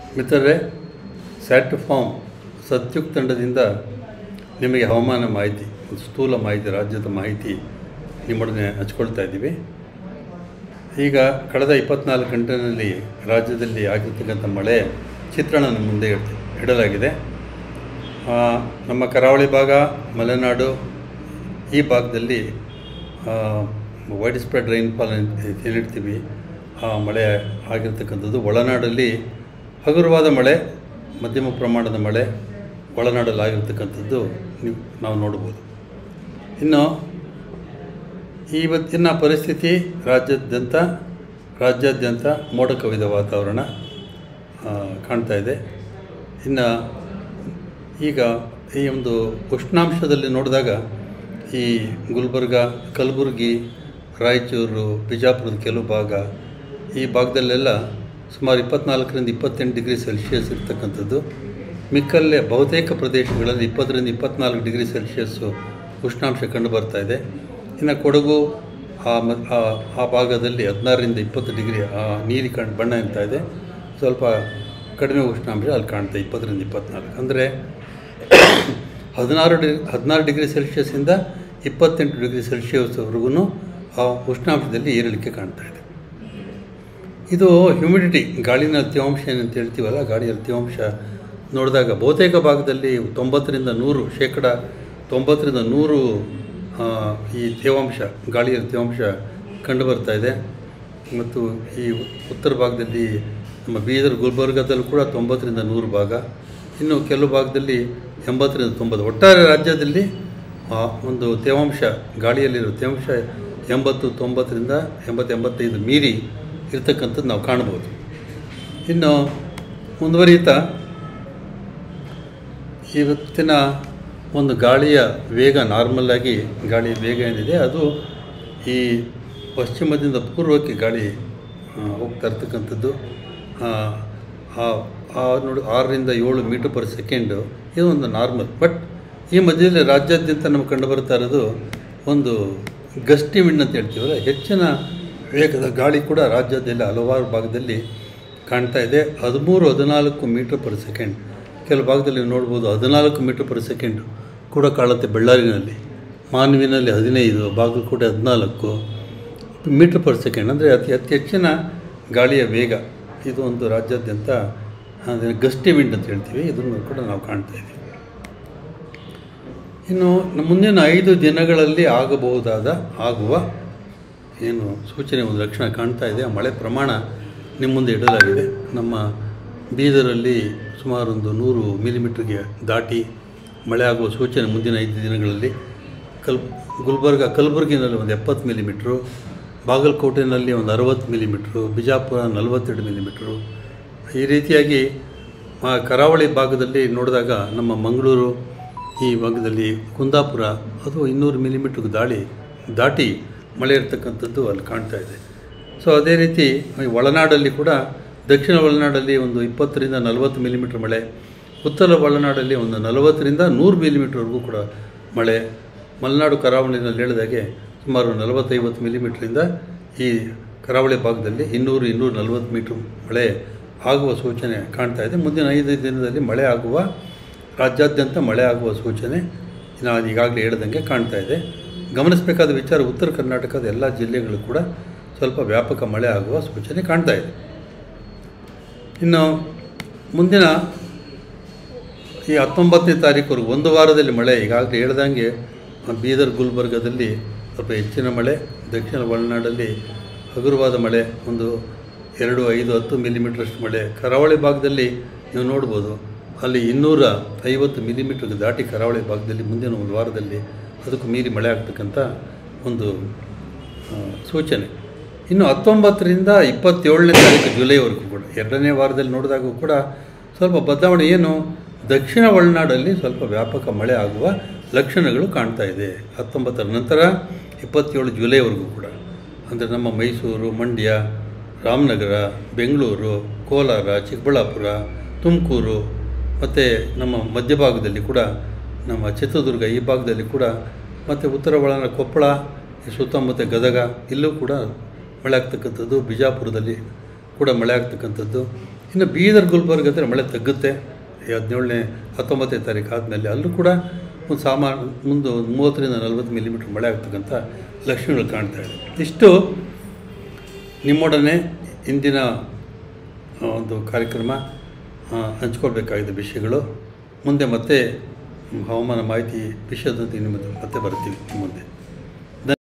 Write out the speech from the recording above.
ಮಿತ್ರರೇ sat form ಸತ್ಯುಕ್ ತಂಡದಿಂದ ನಿಮಗೆ ಹವಾಮಾನ ಮಾಹಿತಿ ಒಂದು ಸ್ಥೂಲ ಮಾಹಿತಿ ರಾಜ್ಯದ ಮಾಹಿತಿ ನಿಮ್ಮೊಡನೆ ಹಂಚ್ಕೊಳ್ತಾ ಇದ್ದೀವಿ ಈಗ ಕಳೆದ ಇಪ್ಪತ್ನಾಲ್ಕು ಗಂಟೆಯಲ್ಲಿ ರಾಜ್ಯದಲ್ಲಿ ಆಗಿರ್ತಕ್ಕಂಥ ಮಳೆ ಚಿತ್ರಣ ನಮ್ಮ ಮುಂದೆ ಇಡ್- ಇಡಲಾಗಿದೆ ಆ, ನಮ್ಮ ಕರಾವಳಿ ಭಾಗ ಮಲೆನಾಡು ಈ ಭಾಗದಲ್ಲಿ ವೈಡ್ ಸ್ಪ್ರೆಡ್ ರೈನ್ಫಾಲ್ ಅಂತ ಏನು ಹೇಳ್ತೀವಿ ಆ ಮಳೆ ಆಗಿರ್ತಕ್ಕಂಥದ್ದು ಒಳನಾಡಲ್ಲಿ ಹಗುರವಾದ ಮಳೆ ಮಧ್ಯಮ ಪ್ರಮಾಣದ ಮಳೆ ಒಳನಾಡಲ್ಲಿ ಆಗಿರ್ತಕ್ಕಂಥದ್ದು ನೀವು ನಾವು ನೋಡ್ಬೋದು ಇನ್ನು ಇವತ್ತಿನ ಪರಿಸ್ಥಿತಿ ರಾಜ್ಯಾದ್ಯಂತ ರಾಜ್ಯಾದ್ಯಂತ ಮೋಡ ಕವಿದ ವಾತಾವರಣ ಆ, ಕಾಣ್ತಾ ಇದೆ ಇನ್ನು ಈಗ ಈ ಒಂದು ಉಷ್ಣಾಂಶದಲ್ಲಿ ನೋಡಿದಾಗ ಈ ಗುಲ್ಬರ್ಗ ಕಲಬುರಗಿ ರಾಯಚೂರು ಬಿಜಾಪುರದ ಕೆಲವು ಭಾಗ ಈ ಭಾಗದಲ್ಲೆಲ್ಲ ಸುಮಾರು ಇಪ್ಪತ್ನಾಲ್ಕರಿಂದ ಇಪ್ಪತ್ತೆಂಟು ಡಿಗ್ರಿ ಸೆಲ್ಸಿಯಸ್ ಇರ್ತಕ್ಕಂಥದ್ದು ಮಿಕ್ಕಲ್ಲೇ ಬಹುತೇಕ ಪ್ರದೇಶಗಳಲ್ಲಿ ಇಪ್ಪತ್ತರಿಂದ ಇಪ್ಪತ್ನಾಲ್ಕು ಡಿಗ್ರಿ ಸೆಲ್ಸಿಯಸ್ಸು ಉಷ್ಣಾಂಶ ಕಂಡು ಬರ್ತಾ ಇದೆ ಇನ್ನು ಕೊಡಗು ಆ ಮ- ಆ- ಆ ಭಾಗದಲ್ಲಿ ಹದಿನಾರರಿಂದ ಇಪ್ಪತ್ತು ಡಿಗ್ರಿ ಆ ನೀಲಿ ಕಣ್ ಬಣ್ಣ ಅಂತ ಇದೆ ಸ್ವಲ್ಪ ಕಡಿಮೆ ಉಷ್ಣಾಂಶ ಅಲ್ಲಿ ಕಾಣ್ತಾ ಇಪ್ಪತ್ತರಿಂದ ಇಪ್ಪತ್ನಾಲ್ಕು ಅಂದರೆ ಹದಿನಾರು ಡಿ ಹದಿನಾರು ಡಿಗ್ರಿ ಸೆಲ್ಸಿಯಸ್ಸಿಂದ ಇಪ್ಪತ್ತೆಂಟು ಡಿಗ್ರಿ ಸೆಲ್ಸಿಯಸ್ವರೆಗೂ ಆ ಉಷ್ಣಾಂಶದಲ್ಲಿ ಏರಿಳಿಕೆ ಕಾಣ್ತಾ ಇದೆ ಇದು ಹ್ಯುಮಿಡಿಟಿ ಗಾಳಿನ ತೇವಾಂಶ ಏನಂತ ಹೇಳ್ತೀವಲ್ಲ ಗಾಳಿಯ ತೇವಾಂಶ ನೋಡಿದಾಗ ಬಹುತೇಕ ಭಾಗದಲ್ಲಿ ತೊಂಬತ್ತರಿಂದ ನೂರು ಶೇಕಡ ತೊಂಬತ್ತರಿಂದ ನೂರು ಆ, ಈ ತೇವಾಂಶ ಗಾಳಿಯ ತೇವಾಂಶ ಕಂಡು ಬರ್ತಾ ಇದೆ ಮತ್ತು ಈ ಉತ್ತರ ಭಾಗದಲ್ಲಿ ನಮ್ಮ ಬೀದರ್ ಗುಲ್ಬರ್ಗದಲ್ಲೂ ಕೂಡ ತೊಂಬತ್ತರಿಂದ ನೂರು ಭಾಗ ಇನ್ನು ಕೆಲವು ಭಾಗದಲ್ಲಿ ಎಂಬತ್ತರಿಂದ ತೊಂಬತ್ತು ಒಟ್ಟಾರೆ ರಾಜ್ಯದಲ್ಲಿ ಆ, ಒಂದು ತೇವಾಂಶ ಗಾಳಿಯಲ್ಲಿರೋ ತೇವಾಂಶ ಎಂಬತ್ತು ತೊಂಬತ್ತರಿಂದ ಎಂಬತ್ತು ಎಂಬತ್ತೈದು ಮೀರಿ ಇರ್ತಕ್ಕಂಥದ್ದು ನಾವು ಕಾಣ್ಬೋದು ಇನ್ನು ಮುಂದುವರಿಯುತ್ತಾ ಇವತ್ತಿನ ಒಂದು ಗಾಳಿಯ ವೇಗ ನಾರ್ಮಲ್ಲಾಗಿ ಗಾಳಿಯ ವೇಗ ಏನಿದೆ ಅದು ಈ ಪಶ್ಚಿಮದಿಂದ ಪೂರ್ವಕ್ಕೆ ಗಾಳಿ ಆ, ಹೋಗ್ತಾ ಇರ್ತಕ್ಕಂಥದ್ದು ಆ, ಆ- ಆ ನೋಡಿ ಆರರಿಂದ ಏಳು ಮೀಟರ್ ಪರ್ ಸೆಕೆಂಡು ಇದು ಒಂದು ನಾರ್ಮಲ್ ಬಟ್ ಈ ಮಧ್ಯದಲ್ಲಿ ರಾಜ್ಯಾದ್ಯಂತ ನಮ್ಗೆ ಕಂಡು ಬರ್ತಾ ಇರೋದು ಒಂದು ಗಸ್ಟಿ ವಿಂಡ್ ಅಂತ ಹೇಳ್ತೀವಲ್ಲ ಹೆಚ್ಚಿನ ವೇಗದ ಗಾಳಿ ಕೂಡ ರಾಜ್ಯದಲ್ಲಿ ಹಲವಾರು ಭಾಗದಲ್ಲಿ ಕಾಣ್ತಾ ಇದೆ ಹದಿಮೂರು ಹದಿನಾಲ್ಕು ಮೀಟರ್ ಪರ್ ಸೆಕೆಂಡ್ ಕೆಲವು ಭಾಗದಲ್ಲಿ ನೀವು ನೋಡ್ಬೋದು ಹದಿನಾಲ್ಕು ಮೀಟರ್ ಪರ್ ಸೆಕೆಂಡ್ ಕೂಡ ಕಾಣುತ್ತೆ ಬಳ್ಳಾರಿನಲ್ಲಿ ಮಾನ್ವಿನಲ್ಲಿ ಹದಿನೈದು ಬಾಗಲಕೋಟೆ ಹದಿನಾಲ್ಕು ಮೀಟರ್ ಪರ್ ಸೆಕೆಂಡ್ ಅಂದರೆ ಅತಿ ಅತಿ ಹೆಚ್ಚಿನ ಗಾಳಿಯ ವೇಗ ಇದು ಒಂದು ರಾಜ್ಯಾದ್ಯಂತ ಅಂದರೆ ಗಸ್ಟಿ ವಿಂಡ್ ಅಂತ ಹೇಳ್ತೀವಿ ಇದನ್ನು ಕೂಡ ನಾವು ಕಾಣ್ತಾ ಇದ್ದೀವಿ ಇನ್ನು ನಮ್ಮ ಮುಂದಿನ ಐದು ದಿನಗಳಲ್ಲಿ ಆಗಬಹುದಾದ ಆಗುವ ಏನು ಸೂಚನೆ ಒಂದು ಲಕ್ಷಣ ಕಾಣ್ತಾ ಇದೆ ಆ ಮಳೆ ಪ್ರಮಾಣ ನಿಮ್ಮ ಮುಂದೆ ಇಡಲಾಗಿದೆ ನಮ್ಮ ಬೀದರಲ್ಲಿ ಸುಮಾರು ಒಂದು ನೂರು ಮಿಲಿಮೀಟ್ರಿಗೆ ದಾಟಿ ಮಳೆ ಆಗುವ ಸೂಚನೆ ಮುಂದಿನ ಐದು ದಿನಗಳಲ್ಲಿ ಕಲ್ ಗುಲ್ಬರ್ಗ ಕಲಬುರಗಿನಲ್ಲಿ ಒಂದು ಎಪ್ಪತ್ತು ಮಿಲಿಮೀಟ್ರು ಬಾಗಲಕೋಟೆನಲ್ಲಿ ಒಂದು ಅರವತ್ತು ಮಿಲಿಮೀಟ್ರು ಬಿಜಾಪುರ ನಲವತ್ತೆರಡು ಮಿಲಿಮೀಟ್ರು ಈ ರೀತಿಯಾಗಿ ಆ ಕರಾವಳಿ ಭಾಗದಲ್ಲಿ ನೋಡಿದಾಗ ನಮ್ಮ ಮಂಗಳೂರು ಈ ಭಾಗದಲ್ಲಿ ಕುಂದಾಪುರ ಅದು ಇನ್ನೂರು ಮಿಲಿಮೀಟ್ರಿಗೆ ದಾಳಿ ದಾಟಿ ಮಳೆ ಇರ್ತಕ್ಕಂಥದ್ದು ಅಲ್ಲಿ ಕಾಣ್ತಾ ಇದೆ ಸೊ ಅದೇ ರೀತಿ ಈ ಒಳನಾಡಲ್ಲಿ ಕೂಡ ದಕ್ಷಿಣ ಒಳನಾಡಲ್ಲಿ ಒಂದು ಇಪ್ಪತ್ತರಿಂದ ನಲವತ್ತು ಮಿಲಿಮೀಟ್ರ್ ಮಳೆ ಉತ್ತರ ಒಳನಾಡಲ್ಲಿ ಒಂದು ನಲವತ್ತರಿಂದ ನೂರು ಮಿಲಿಮೀಟ್ರ್ವರೆಗೂ ಕೂಡ ಮಳೆ ಮಲೆನಾಡು ಕರಾವಳಿನಲ್ಲಿ ಹೇಳಿದಾಗೆ ಸುಮಾರು ನಲವತ್ತೈವತ್ತು ಮಿಲಿಮೀಟ್ರಿಂದ ಈ ಕರಾವಳಿ ಭಾಗದಲ್ಲಿ ಇನ್ನೂರು ಇನ್ನೂರು ನಲವತ್ತು ಮೀಟ್ರ್ ಮಳೆ ಆಗುವ ಸೂಚನೆ ಕಾಣ್ತಾ ಇದೆ ಮುಂದಿನ ಐದು ದಿನದಲ್ಲಿ ಮಳೆ ಆಗುವ ರಾಜ್ಯಾದ್ಯಂತ ಮಳೆ ಆಗುವ ಸೂಚನೆ ನಾನು ಈಗಾಗಲೇ ಹೇಳ್ದಂಗೆ ಕಾಣ್ತಾ ಇದೆ ಗಮನಿಸಬೇಕಾದ ವಿಚಾರ ಉತ್ತರ ಕರ್ನಾಟಕದ ಎಲ್ಲ ಜಿಲ್ಲೆಗಳು ಕೂಡ ಸ್ವಲ್ಪ ವ್ಯಾಪಕ ಮಳೆ ಆಗುವ ಸೂಚನೆ ಕಾಣ್ತಾ ಇದೆ ಇನ್ನು ಮುಂದಿನ ಈ ಹತ್ತೊಂಬತ್ತನೇ ತಾರೀಕುವರೆಗೂ ಒಂದು ವಾರದಲ್ಲಿ ಮಳೆ ಈಗಾಗಲೇ ಹೇಳ್ದಂಗೆ ಬೀದರ್ ಗುಲ್ಬರ್ಗದಲ್ಲಿ ಸ್ವಲ್ಪ ಹೆಚ್ಚಿನ ಮಳೆ ದಕ್ಷಿಣ ಒಳನಾಡಲ್ಲಿ ಹಗುರವಾದ ಮಳೆ ಒಂದು ಎರಡು ಐದು ಹತ್ತು ಮಿಲಿಮೀಟ್ರಷ್ಟು ಮಳೆ ಕರಾವಳಿ ಭಾಗದಲ್ಲಿ ನೀವು ನೋಡ್ಬೋದು ಅಲ್ಲಿ ಇನ್ನೂರ ಐವತ್ತು ಮಿಲಿಮೀಟ್ರಿಗೆ ದಾಟಿ ಕರಾವಳಿ ಭಾಗದಲ್ಲಿ ಮುಂದಿನ ಒಂದು ವಾರದಲ್ಲಿ ಅದಕ್ಕೂ ಮೀರಿ ಮಳೆ ಆಗ್ತಕ್ಕಂಥ ಒಂದು ಆ, ಸೂಚನೆ ಇನ್ನು ಹತ್ತೊಂಬತ್ತರಿಂದ ಇಪ್ಪತ್ತೇಳನೇ ತಾರೀಕು ಜುಲೈವರೆಗೂ ಕೂಡ ಎರಡನೇ ವಾರದಲ್ಲಿ ನೋಡಿದಾಗೂ ಕೂಡ ಸ್ವಲ್ಪ ಬದಲಾವಣೆ ಏನು ದಕ್ಷಿಣ ಒಳನಾಡಲ್ಲಿ ಸ್ವಲ್ಪ ವ್ಯಾಪಕ ಮಳೆ ಆಗುವ ಲಕ್ಷಣಗಳು ಕಾಣ್ತಾ ಇದೆ ಹತ್ತೊಂಬತ್ತರ ನಂತರ ಇಪ್ಪತ್ತೇಳು ಜುಲೈವರೆಗೂ ಕೂಡ ಅಂದರೆ ನಮ್ಮ ಮೈಸೂರು ಮಂಡ್ಯ ರಾಮನಗರ ಬೆಂಗಳೂರು ಕೋಲಾರ ಚಿಕ್ಕಬಳ್ಳಾಪುರ ತುಮಕೂರು ಮತ್ತು ನಮ್ಮ ಮಧ್ಯಭಾಗದಲ್ಲಿ ಕೂಡ ನಮ್ಮ ಚಿತ್ರದುರ್ಗ ಈ ಭಾಗದಲ್ಲಿ ಕೂಡ ಮತ್ತು ಉತ್ತರ ಒಳನಾಡು ಕೊಪ್ಪಳ ಈ ಸುತ್ತಮುತ್ತ ಗದಗ ಇಲ್ಲೂ ಕೂಡ ಮಳೆ ಆಗ್ತಕ್ಕಂಥದ್ದು ಬಿಜಾಪುರದಲ್ಲಿ ಕೂಡ ಮಳೆ ಆಗ್ತಕ್ಕಂಥದ್ದು ಇನ್ನು ಬೀದರ್ ಗುಲ್ಬರ್ಗ ಹತ್ರ ಮಳೆ ತಗ್ಗುತ್ತೆ ಈ ಹದಿನೇಳನೇ ಹತ್ತೊಂಬತ್ತನೇ ತಾರೀಕು ಆದಮೇಲೆ ಅಲ್ಲೂ ಕೂಡ ಒಂದು ಸಾಮಾನು ಮುಂದೆ ಒಂದು ಮೂವತ್ತರಿಂದ ನಲ್ವತ್ತು ಮಿಲಿಮೀಟ್ರ್ ಮಳೆ ಆಗ್ತಕ್ಕಂಥ ಲಕ್ಷಣಗಳು ಕಾಣ್ತಾ ಇದೆ ಇಷ್ಟು ನಿಮ್ಮೊಡನೆ ಇಂದಿನ ಆ, ಒಂದು ಕಾರ್ಯಕ್ರಮ ಆ, ಹಂಚ್ಕೊಳ್ಬೇಕಾಗಿದ್ದ ವಿಷಯಗಳು ಮುಂದೆ ಮತ್ತೆ ಹವಾಮಾನ ಮಾಹಿತಿ ವಿಷಯದಂತೆ ನಿಮ್ಮ ಮತ್ತೆ ಬರ್ತೀವಿ ನಿಮ್ಮ ಮುಂದೆ